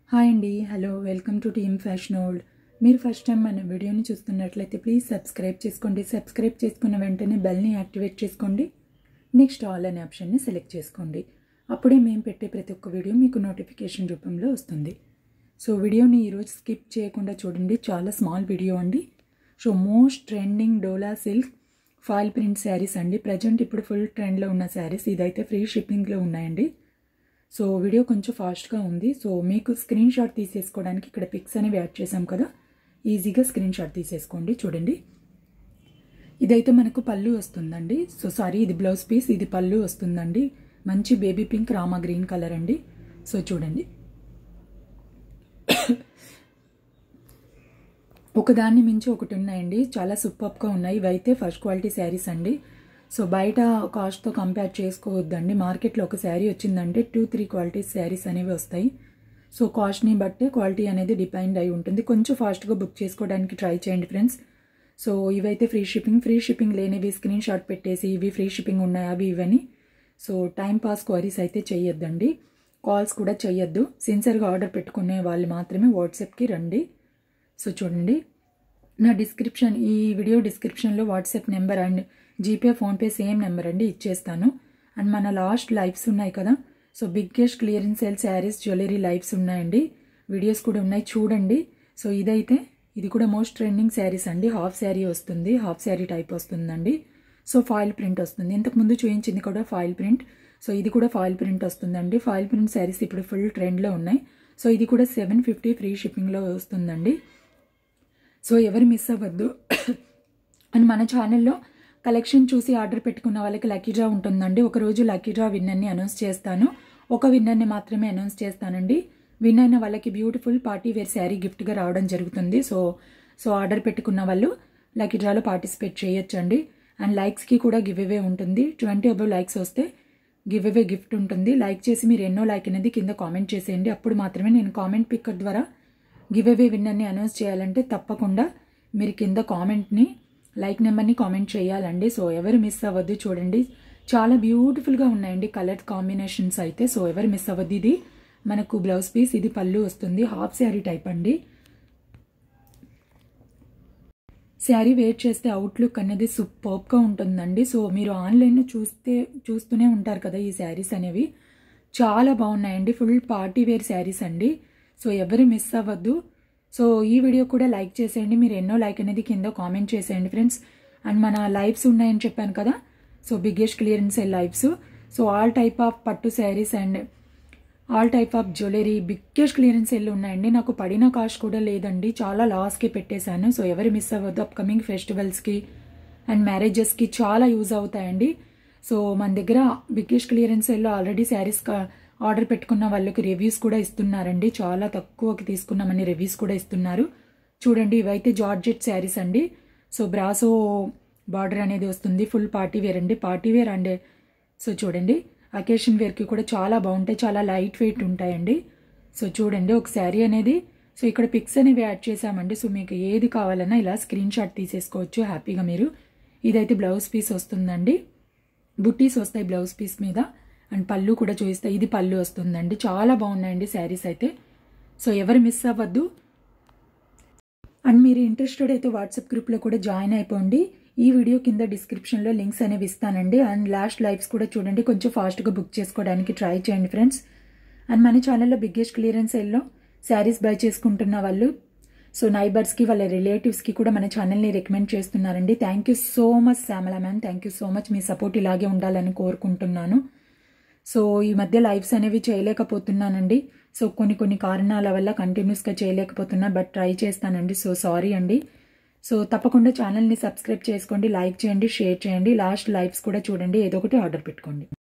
hi అండి hello welcome to team fashion old మీరు first time మన వీడియోని చూస్తున్నట్లయితే ప్లీజ్ సబ్స్క్రైబ్ చేసుకోండి సబ్స్క్రైబ్ చేసుకున్న వెంటనే బెల్ని యాక్టివేట్ చేసుకోండి నెక్స్ట్ ఆల్ అనే ఆప్షన్ని సెలెక్ట్ చేసుకోండి అప్పుడే మేము పెట్టే ప్రతి ఒక్క వీడియో మీకు నోటిఫికేషన్ రూపంలో వస్తుంది సో వీడియోని ఈరోజు స్కిప్ చేయకుండా చూడండి చాలా స్మాల్ వీడియో అండి so most trending dola silk foil print saris అండి ప్రజెంట్ ఇప్పుడు ఫుల్ ట్రెండ్లో ఉన్న శారీస్ ఇదైతే ఫ్రీ షిప్పింగ్లో ఉన్నాయండి సో వీడియో కొంచెం ఫాస్ట్గా ఉంది సో మీకు స్క్రీన్ షాట్ తీసేసుకోవడానికి ఇక్కడ పిక్స్ అనేవి యాడ్ చేసాం కదా ఈజీగా స్క్రీన్ షాట్ తీసేసుకోండి చూడండి ఇదైతే మనకు పళ్ళు వస్తుందండి సో సారీ ఇది బ్లౌజ్ పీస్ ఇది పళ్ళు వస్తుందండి మంచి baby pink rama green colour అండి సో చూడండి ఒకదాన్ని మించి ఒకటి ఉన్నాయండి చాలా సూపర్గా ఉన్నాయి ఇవైతే ఫస్ట్ క్వాలిటీ శారీస్ అండి సో బయట కాస్ట్తో కంపేర్ చేసుకోవద్దండి మార్కెట్లో ఒక శారీ వచ్చిందంటే టూ త్రీ క్వాలిటీస్ శారీస్ అనేవి వస్తాయి సో కాస్ట్ని బట్టే క్వాలిటీ అనేది డిపెండ్ అయి ఉంటుంది కొంచెం ఫాస్ట్గా బుక్ చేసుకోవడానికి ట్రై చేయండి ఫ్రెండ్స్ సో ఇవైతే ఫ్రీ షిప్పింగ్ ఫ్రీ షిప్పింగ్ లేనివి స్క్రీన్ షాట్ పెట్టేసి ఇవి ఫ్రీ షిప్పింగ్ ఉన్నాయి అవి ఇవని సో టైం పాస్ క్వరీస్ అయితే చేయొద్దండి కాల్స్ కూడా చేయొద్దు సిన్సియర్గా ఆర్డర్ పెట్టుకునే వాళ్ళు మాత్రమే వాట్సాప్కి రండి సో చూడండి నా డిస్క్రిప్షన్ ఈ వీడియో డిస్క్రిప్షన్లో WhatsApp number and GPay PhonePe same number అండి ఇచ్చేస్తాను అండ్ మన లాస్ట్ లైవ్స్ ఉన్నాయి కదా so biggest clearance sale saris jewellery lives ఉన్నాయండి వీడియోస్ కూడా ఉన్నాయి చూడండి సో ఇదైతే ఇది కూడా మోస్ట్ ట్రెండింగ్ శారీస్ అండి హాఫ్ శారీ వస్తుంది హాఫ్ శారీ టైప్ వస్తుందండి సో ఫాయిల్ ప్రింట్ వస్తుంది ఇంతకుముందు చూపించింది కూడా ఫాయిల్ ప్రింట్ సో ఇది కూడా ఫాయిల్ ప్రింట్ వస్తుందండి ఫాయిల్ ప్రింట్ శారీస్ ఇప్పుడు ఫుల్ ట్రెండ్లో ఉన్నాయి సో ఇది కూడా సెవెన్ ఫిఫ్టీ ఫ్రీ షిప్పింగ్లో వస్తుందండి సో ఎవరు మిస్ అవ్వద్దు అండ్ మన ఛానల్లో కలెక్షన్ చూసి ఆర్డర్ పెట్టుకున్న వాళ్ళకి లక్కీ డ్రా ఉంటుందండి ఒకరోజు లక్కీ డ్రా విన్నర్ని అనౌన్స్ చేస్తాను ఒక విన్నర్ని మాత్రమే అనౌన్స్ చేస్తానండి విన్ అయిన వాళ్ళకి బ్యూటిఫుల్ పార్టీ వేర్ శారీ గిఫ్ట్గా రావడం జరుగుతుంది సో సో ఆర్డర్ పెట్టుకున్న వాళ్ళు లక్కీ డ్రాలో పార్టిసిపేట్ చేయొచ్చండి అండ్ లైక్స్కి కూడా గివ్ అవే ఉంటుంది ట్వంటీ అబవ్ లైక్స్ వస్తే గివ్ అవే గిఫ్ట్ ఉంటుంది లైక్ చేసి మీరు ఎన్నో లైక్ అనేది కింద కామెంట్ చేసేయండి అప్పుడు మాత్రమే నేను కామెంట్ పిక్కర్ ద్వారా గివ్ అవే విన్నర్ని అనౌన్స్ చేయాలంటే తప్పకుండా మీరు కింద కామెంట్ని లైక్ నెంబర్ని కామెంట్ చేయాలండి సో ఎవరు మిస్ అవ్వద్దు చూడండి చాలా బ్యూటిఫుల్గా ఉన్నాయండి కలర్ కాంబినేషన్స్ అయితే సో ఎవరు మిస్ అవ్వద్దు ఇది మనకు బ్లౌజ్ పీస్ ఇది పళ్ళు వస్తుంది హాఫ్ శారీ టైప్ అండి శారీ వేర్ చేస్తే అవుట్లుక్ అనేది సూపర్గా ఉంటుందండి సో మీరు ఆన్లైన్లో చూస్తే చూస్తూనే ఉంటారు కదా ఈ శారీస్ అనేవి చాలా బాగున్నాయండి ఫుల్ పార్టీ వేర్ శారీస్ అండి సో ఎవరు మిస్ అవ్వద్దు సో ఈ వీడియో కూడా లైక్ చేసేయండి మీరు ఎన్నో లైక్ అనేది కింద కామెంట్ చేసేయండి ఫ్రెండ్స్ అండ్ మన లైవ్స్ ఉన్నాయని చెప్పాను కదా so biggest clearance lives so all type of pattu saris and all type of jewellery biggest clearance ఎల్లు ఉన్నాయండి నాకు పడిన కాస్ట్ కూడా లేదండి చాలా లాస్కి పెట్టేశాను సో ఎవరు మిస్ అవ్వద్దు అప్కమింగ్ ఫెస్టివల్స్కి అండ్ మ్యారేజెస్కి చాలా యూజ్ అవుతాయండి సో మన దగ్గర బిగ్గెస్ట్ క్లియరెన్స్ ఎల్లో ఆల్రెడీ శారీస్ ఆర్డర్ పెట్టుకున్న వాళ్ళకి రివ్యూస్ కూడా ఇస్తున్నారండి చాలా తక్కువకి తీసుకున్నామని రివ్యూస్ కూడా ఇస్తున్నారు చూడండి ఇవైతే జార్జెట్ శారీస్ అండి సో బ్రాసో బార్డర్ అనేది వస్తుంది ఫుల్ పార్టీ వేర్ అండి పార్టీ వేర్ అండ్ సో చూడండి అకేషన్ వేర్కి కూడా చాలా బాగుంటాయి చాలా లైట్ వెయిట్ ఉంటాయండి సో చూడండి ఒక శారీ అనేది సో ఇక్కడ పిక్స్ అనేవి యాడ్ చేసామండి సో మీకు ఏది కావాలన్నా ఇలా స్క్రీన్ షాట్ తీసేసుకోవచ్చు హ్యాపీగా మీరు ఇదైతే బ్లౌజ్ పీస్ వస్తుందండి బుట్టీస్ వస్తాయి బ్లౌజ్ పీస్ మీద అండ్ పళ్ళు కూడా చూపిస్తాయి ఇది పళ్ళు వస్తుందండి చాలా బాగున్నాయండి శారీస్ అయితే సో ఎవరు మిస్ అవ్వద్దు అండ్ మీరు ఇంట్రెస్టెడ్ అయితే వాట్సాప్ గ్రూప్లో కూడా జాయిన్ అయిపోండి ఈ వీడియో కింద డిస్క్రిప్షన్లో లింక్స్ అనేవి ఇస్తానండి అండ్ లాస్ట్ లైవ్స్ కూడా చూడండి కొంచెం ఫాస్ట్గా బుక్ చేసుకోవడానికి ట్రై చేయండి ఫ్రెండ్స్ అండ్ మన ఛానల్లో బిగ్గెస్ట్ క్లియరెన్స్ ఎల్లో శారీస్ బై చేసుకుంటున్న వాళ్ళు సో నైబర్స్కి వాళ్ళ రిలేటివ్స్కి కూడా మన ఛానల్ని రికమెండ్ చేస్తున్నారండి thank you so much Shyamala ma'am thank you so much మీ సపోర్ట్ ఇలాగే ఉండాలని కోరుకుంటున్నాను సో ఈ మధ్య లైవ్స్ అనేవి చేయలేకపోతున్నానండి సో కొన్ని కొన్ని కారణాల వల్ల కంటిన్యూస్గా చేయలేకపోతున్నా బట్ ట్రై చేస్తానండి సో సారీ అండి సో తప్పకుండా ఛానల్ని సబ్స్క్రైబ్ చేసుకోండి లైక్ చేయండి షేర్ చేయండి లాస్ట్ లైవ్స్ కూడా చూడండి ఏదో ఒకటి ఆర్డర్ పెట్టుకోండి